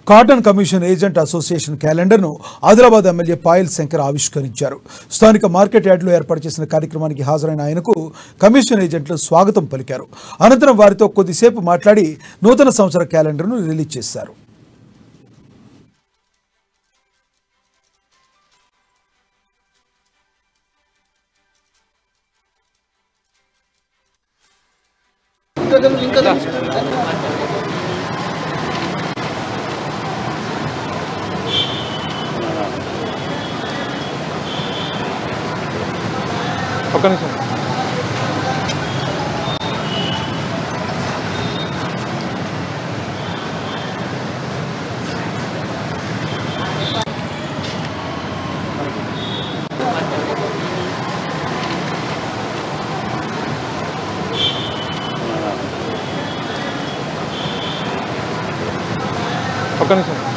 cotton commission agent association క్యాలెండర్ను Adilabad MLA Payal Shankar ఆవిష్కరించారు స్థానిక మార్కెట్ యార్డులో ఏర్పాటు చేసిన కార్యక్రమానికి హాజరైన ఆయనకు కమిషన్ ఏజెంట్లు స్వాగతం పలికారు అనంతరం వారితో కొద్దిసేపు మాట్లాడి నూతన సంవత్సర క్యాలెండర్ను రిలీజ్ చేశారు ఒక్క నిమిషం ఒక్క నిమిషం